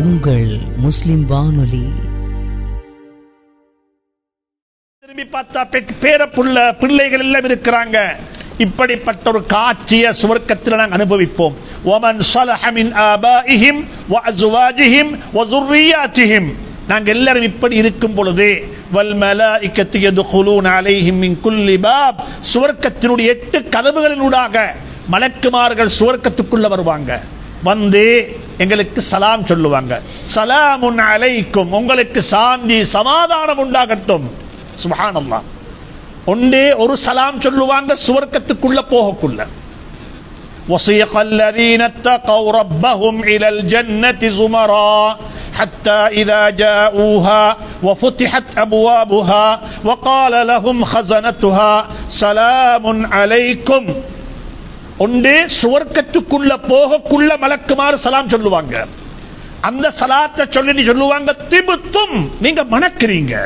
உங்கள் முஸ்லிம் வானொலி திரும்பி பார்த்தா பெ- பேரப்புள்ள பிள்ளைகள் எல்லாம் இருக்கிறாங்க இப்படிப்பட்ட ஒரு காட்சிய சுவர்க்கத்தில் நாங்கள் அனுபவிப்போம் ஒமன் சலஹமின் ஆபாஇஹிம் வ அஸ்வாஜிஹிம் வ ذُرِّيَّاتِهِمْ நாங்க எல்லாரும் இப்படி இருக்கும் பொழுது வல் மலாயிக்கத்து யதுகுலூன அலைஹிம் மின் குல்லி பாப் சுவர்க்கத்தினுடைய எட்டு கதவுகளினூடாக மலக்குமார்கள் சுவர்க்கத்துக்குள்ள வருவாங்க வந்து எங்களுக்கு சலாம் சொல்லுவாங்க சலாமுன் அலைக்கும் உங்களுக்கு சாந்தி சமாதானம் உண்டாகட்டும் சுபஹானல்லாஹ் ஒன்றே ஒரு சலாம் சொல்லுவாங்க சுவர்க்கத்துக்குள்ள போகக்குள்ள وصيق الذين اتقوا ربهم إلى الجنة زمرا حتى إذا جاءوها وفتحت أبوابها وقال لهم خزنتها سلام عليكم ஒன்றே சுவர்க்கத்துக்குள்ள போகக்குள்ள மலக்குமாறு சலாம் சொல்லுவாங்க அந்த சலாத்தை சொல்லி சொல்லுவாங்க திபுத்தும் நீங்க மணக்கிறீங்க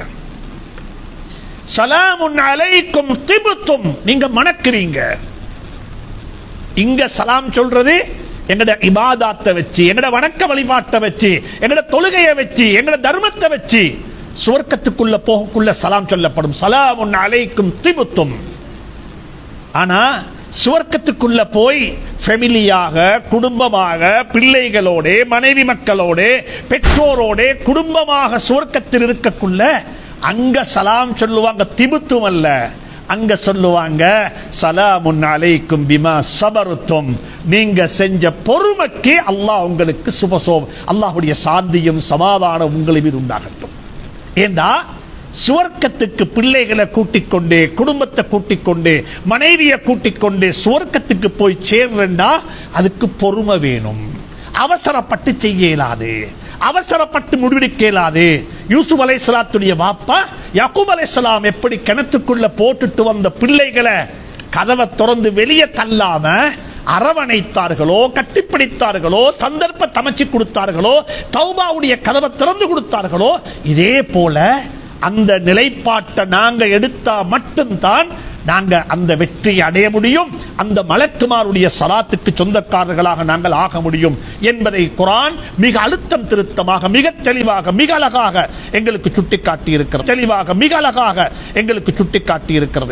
சலாமுன் அலைக்கும் திபுத்தும் நீங்க மணக்கிறீங்க இங்க சலாம் சொல்றது எங்கட இபாதாத்தை வச்சு எங்கட வணக்க வழிபாட்டை வச்சு எங்கட தொழுகையை வச்சு எங்கட தர்மத்தை வச்சு சுவர்க்கத்துக்குள்ள போகக்குள்ள சலாம் சொல்லப்படும் சலாமுன் அலைக்கும் திபுத்தும் ஆனா சுவர்க்கத்துக்குள்ள போய் ஃபெமிலியாக குடும்பமாக பிள்ளைகளோட மனைவி மக்களோட பெற்றோரோட குடும்பமாக சுவர்க்கத்தில் இருக்கக்குள்ள அங்க சலாம் சொல்லுவாங்க திபுத்தும் அல்ல அங்க சொல்லுவாங்க சலாமுன் அலைக்கும் பிமா சபருத்தும் நீங்க செஞ்ச பொறுமைக்கு அல்லாஹ் உங்களுக்கு சுபசோம் அல்லாஹ்வுடைய சாந்தியும் சமாதானம் உங்களை மீது உண்டாகட்டும் ஏண்டா சுவர்க்கத்துக்கு பிள்ளைகளை கூட்டிக் கொண்டு குடும்பத்தை கூட்டிக் கொண்டு மனைவியை கூட்டிக் கொண்டு சுவர்க்கத்துக்கு போய் சேர்றா அதுக்கு பொறுமை வேணும் அவசரப்பட்டு செய்ய இயலாது அவசரப்பட்டு முடிவெடுக்க இயலாது யூசுப் அலைஹிஸ்ஸலாத்துடைய வாப்பா யாக்கூப் அலைஹிஸ்ஸலாம் எப்படி கிணத்துக்குள்ள போட்டுட்டு வந்த பிள்ளைகளை கதவை திறந்து வெளியே தள்ளாம அரவணைத்தார்களோ கட்டிப்பிடித்தார்களோ சந்தர்ப்ப அமைச்சு கொடுத்தார்களோ தௌபாவுடைய கதவை திறந்து கொடுத்தார்களோ இதே போல அந்த நிலைப்பாட்டை நாங்க எடுத்தா மட்டும்தான் நாங்க அந்த வெற்றியை அடைய முடியும் அந்த மலக்குமாருடைய சலாத்துக்கு சொந்தக்காரர்களாக நாங்கள் ஆக முடியும் என்பதை குரான் மிக அழுத்தம் திருத்தமாக மிக தெளிவாக மிக அழகாக எங்களுக்கு சுட்டிக்காட்டி இருக்கிறது தெளிவாக மிக அழகாக எங்களுக்கு சுட்டிக்காட்டி இருக்கிறது